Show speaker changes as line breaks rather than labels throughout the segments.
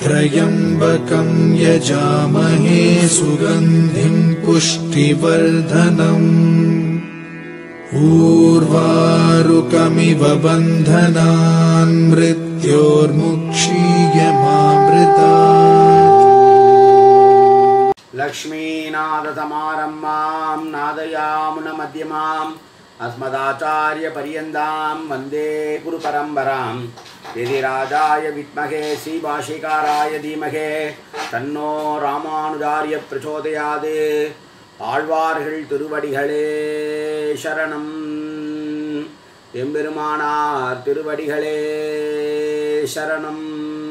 त्र्यम्बकं यजामहे सुगन्धिं पुष्टिवर्धनम् ऊर्वारुकमिव बन्धनान् मृत्योर्मुक्षीयमामृतात्
लक्ष्मीनाथसमारम्भां नादयामुनमध्यमाम् अस्मदाचार्यपर्यन्तां वन्दे गुरुपरम्परां यदिराजाय विद्महे श्रीभाषिकाराय धीमहे तन्नो ராமானுஜாரிய பிரச்சோதயாது ஆழ்வார்கள் திருவடிகளே சரணம் எம்பெருமானார் திருவடிகளே சரணம்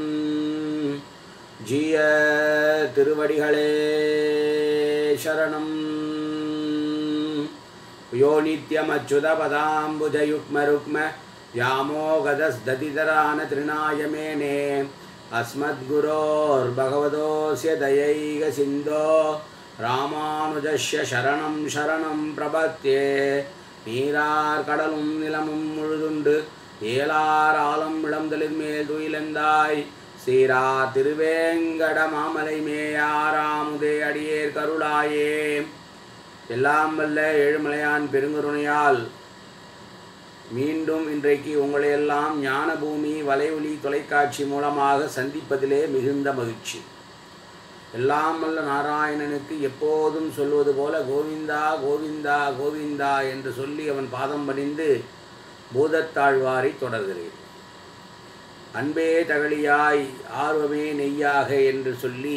ஜீய திருவடிகளே சரணம் யோ நித்யமச்சுதபதாம்புஜயுக்மருக்ம व्यामोगदस्दतितरान तृणाय मेने अस्मद्गुरोर्भगवतोऽस्य दयैकसिन्धो ராமானுஜஸ்ய சரணம் சரணம் பிரபத்தியே நீரார் கடலும் நிலமும் முழுதுண்டு ஏலார் ஆலம் விளந்தலின் மேல் துயிலந்தாய் சீரா திருவேங்கட மாமலை மேயாராமுதே அடியேர் கருளாயே எல்லாம் வல்ல ஏழுமலையான் பெருங்கருணையால் மீண்டும் இன்றைக்கு உங்களையெல்லாம் ஞானபூமி வலைஒலி தொலைக்காட்சி மூலமாக சந்திப்பதிலே மிகுந்த மகிழ்ச்சி எல்லாம் வல்ல நாராயணனுக்கு எப்போதும் சொல்வது போல கோவிந்தா கோவிந்தா கோவிந்தா என்று சொல்லி அவன் பாதம் பணிந்து பூதத்தாழ்வாரை தொடர்கிறேன் அன்பே தகழியாய் ஆர்வமே நெய்யாக என்று சொல்லி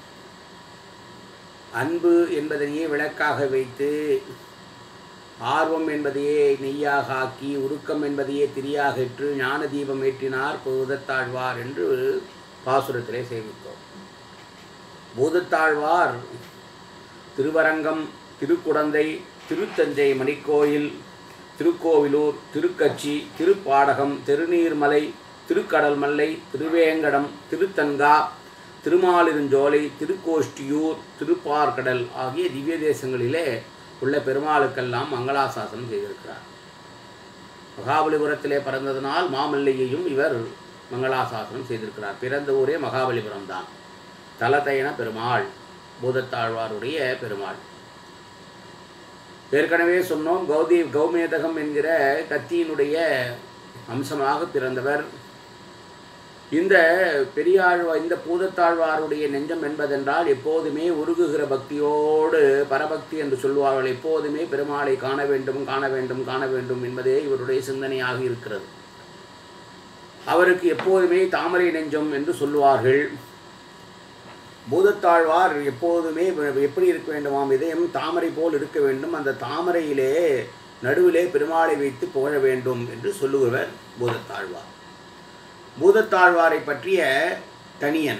அன்பு என்பதனையே விளக்காக வைத்து ஆர்வம் என்பதையே நெய்யாக ஆக்கி உருக்கம் என்பதையே திரியாக இற்று ஞான தீபம் ஏற்றினார் பூதத்தாழ்வார் என்று பாசுரத்திலே சேமித்தோம் பூதத்தாழ்வார் திருவரங்கம் திருக்குடந்தை திருத்தஞ்சை மணிக்கோயில் திருக்கோவிலூர் திருக்கச்சி திருப்பாடகம் திருநீர்மலை திருக்கடல்மல்லை திருவேங்கடம் திருத்தங்கா திருமாலிருஞ்சோலை திருக்கோஷ்டியூர் திருப்பார்கடல் ஆகிய திவ்ய தேசங்களிலே உள்ள பெருமாளுக்கெல்லாம் மங்களாசாசனம் செய்திருக்கிறார் மகாபலிபுரத்திலே பிறந்ததனால் மாமல்லையையும் இவர் மங்களாசாசனம் செய்திருக்கிறார் பிறந்த ஊரே மகாபலிபுரம் தான் தலத்தையன பெருமாள் பூதத்தாழ்வாருடைய பெருமாள் ஏற்கனவே சொன்னோம் கௌதி கௌமேதகம் என்கிற கத்தியினுடைய அம்சமாக பிறந்தவர் இந்த பெரியாழ்வா இந்த பூதத்தாழ்வாருடைய நெஞ்சம் என்பதென்றால் எப்போதுமே உருகுகிற பக்தியோடு பரபக்தி என்று சொல்வார்கள் எப்போதுமே பெருமாளை காண வேண்டும் காண வேண்டும் காண வேண்டும் என்பதே இவருடைய சிந்தனையாக இருக்கிறது அவருக்கு எப்போதுமே தாமரை நெஞ்சம் என்று சொல்லுவார்கள் பூதத்தாழ்வார் எப்போதுமே எப்படி இருக்க வேண்டுமாம் இதயம் தாமரை போல் இருக்க வேண்டும் அந்த தாமரையிலே நடுவிலே பெருமாளை வைத்து புகழ வேண்டும் என்று சொல்லுகிறவர் பூதத்தாழ்வார் பூதத்தாழ்வாரை பற்றிய தனியன்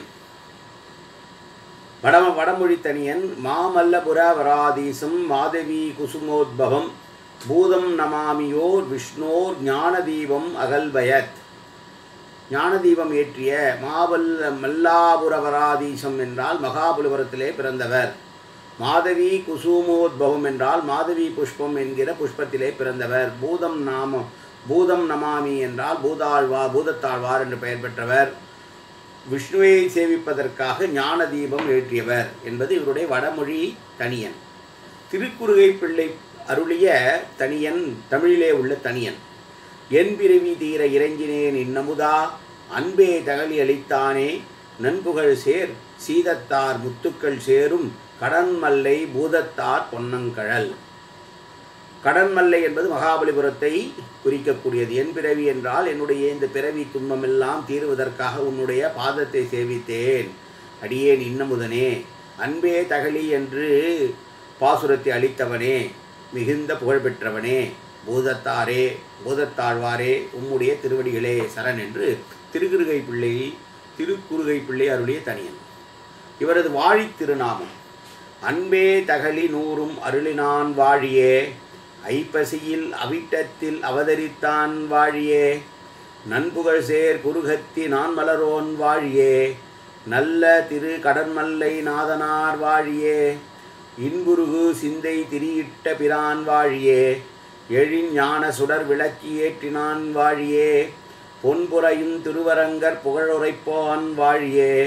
வடம வடமொழி தனியன் மாமல்லபுர வராதீசம் மாதவி குசுமோத்பவம் பூதம் நமாமியோர் விஷ்ணோர் ஞானதீபம் அகல்பயத் ஞானதீபம் ஏற்றிய மாவல்ல மல்லாபுரவராதீசம் என்றால் மகாபலிபுரத்திலே பிறந்தவர் மாதவி குசுமோத்பவம் என்றால் மாதவி புஷ்பம் என்கிற புஷ்பத்திலே பிறந்தவர் பூதம் நாமம் பூதம் நமாமி என்றால் பூதாழ்வா பூதத்தாழ்வார் என்று பெயர் பெற்றவர் விஷ்ணுவை சேவிப்பதற்காக ஞான தீபம் ஏற்றியவர் என்பது இவருடைய வடமொழி தனியன் திருக்குறுகை பிள்ளை அருளிய தனியன் தமிழிலே உள்ள தனியன் என் பிறவி தீர இறைஞ்சினேன் இன்னமுதா அன்பே தகலி அளித்தானே நண்புகள் சேர் சீதத்தார் முத்துக்கள் சேரும் கடன்மல்லை பூதத்தார் பொன்னங்கழல் கடன்மல்லை என்பது மகாபலிபுரத்தை குறிக்கக்கூடியது என் பிறவி என்றால் என்னுடைய இந்த பிறவி துன்பமெல்லாம் தீருவதற்காக உன்னுடைய பாதத்தை சேவித்தேன் அடியேன் இன்னமுதனே அன்பே தகலி என்று பாசுரத்தை அளித்தவனே மிகுந்த புகழ்பெற்றவனே பூதத்தாரே பூதத்தாழ்வாரே உம்முடைய திருவடிகளே சரண் என்று திருக்குறுகை பிள்ளை திருக்குறுகை பிள்ளை அருளிய தனியன் இவரது வாழி திருநாமம் அன்பே தகலி நூறும் அருளினான் வாழியே ஐப்பசியில் அவிட்டத்தில் அவதரித்தான் வாழியே நண்புகழ் சேர் குருகத்தி நான் மலரோன் வாழியே நல்ல திரு கடன்மல்லை நாதனார் வாழியே இன்புருகு சிந்தை திரியிட்ட பிரான் வாழியே எழின் ஞான சுடர் விளக்கி ஏற்றினான் வாழியே பொன்புறையும் திருவரங்கர் புகழுரைப்போன் வாழியே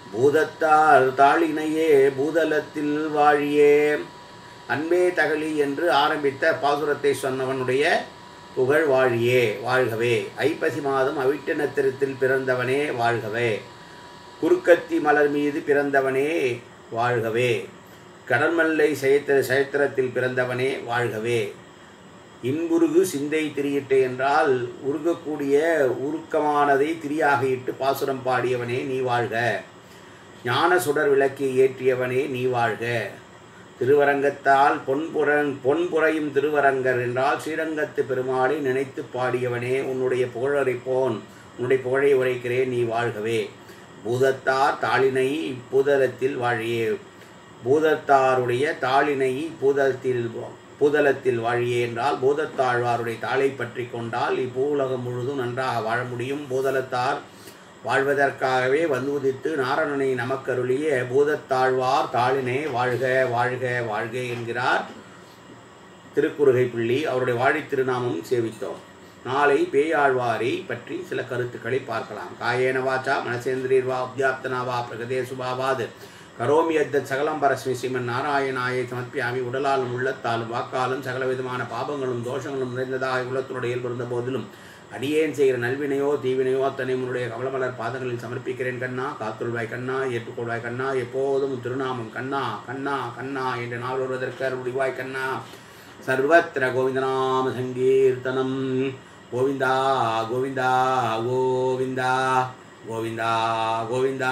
பூதத்தார் தாளினையே பூதலத்தில் வாழியே அன்பே தகழி என்று ஆரம்பித்த பாசுரத்தை சொன்னவனுடைய புகழ் வாழியே வாழ்கவே ஐப்பசி மாதம் அவிட்ட நத்திரத்தில் பிறந்தவனே வாழ்கவே குறுக்கத்தி மலர் மீது பிறந்தவனே வாழ்கவே கடன்மல்லை செயத்திர செயத்திரத்தில் பிறந்தவனே வாழ்கவே இன்புருகு சிந்தை திரியிட்டு என்றால் உருகக்கூடிய உருக்கமானதை திரியாக இட்டு பாசுரம் பாடியவனே நீ வாழ்க ஞான சுடர் விளக்கை ஏற்றியவனே நீ வாழ்க திருவரங்கத்தால் பொன்புறங் பொன்புறையும் திருவரங்கர் என்றால் ஸ்ரீரங்கத்து பெருமாளை நினைத்து பாடியவனே உன்னுடைய புகழரைப்போன் உன்னுடைய புகழை உரைக்கிறேன் நீ வாழ்கவே பூதத்தார் தாளினை பூதலத்தில் வாழியே பூதத்தாருடைய தாளினை பூதலத்தில் பூதலத்தில் வாழியே என்றால் பூதத்தாழ்வாருடைய தாளை பற்றி கொண்டால் இப்பூலகம் முழுதும் நன்றாக வாழ முடியும் பூதலத்தார் வாழ்வதற்காகவே வந்து உதித்து நாரணனை நமக்கருளிய பூதத்தாழ்வார் தாளினே வாழ்க வாழ்க வாழ்க என்கிறார் திருக்குறுகை பிள்ளி அவருடைய வாழித் திருநாமம் சேவித்தோம் நாளை பேயாழ்வாரை பற்றி சில கருத்துக்களை பார்க்கலாம் காயேன வாச்சா மனசேந்திரீர்வா உத்யாப்தனாவா பிரகதே சுபாவாது கரோமி அத்த சகலம் பரஸ்மி ஸ்ரீமன் நாராயணாயை சமர்ப்பியாமி உடலாலும் உள்ளத்தாலும் வாக்காலும் சகல விதமான பாபங்களும் தோஷங்களும் நிறைந்ததாக உள்ளத்துடைய இயல்பு இருந்த போதிலும் அடியேன் செய்கிற நல்வினையோ தீவினையோ அத்தனை உன்னுடைய கமலமலர் பாதங்களில் சமர்ப்பிக்கிறேன் கண்ணா காத்துள்வாய் கண்ணா ஏற்றுக்கொள்வாய் கண்ணா எப்போதும் உன் திருநாமம் கண்ணா கண்ணா கண்ணா என்று நாள் வருவதற்கு அருள்வாய் கண்ணா சர்வத்திர கோவிந்தநாம சங்கீர்த்தனம் கோவிந்தா கோவிந்தா கோவிந்தா கோவிந்தா கோவிந்தா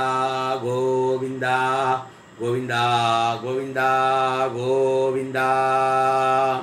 கோவிந்தா கோவிந்தா கோவிந்தா கோவிந்தா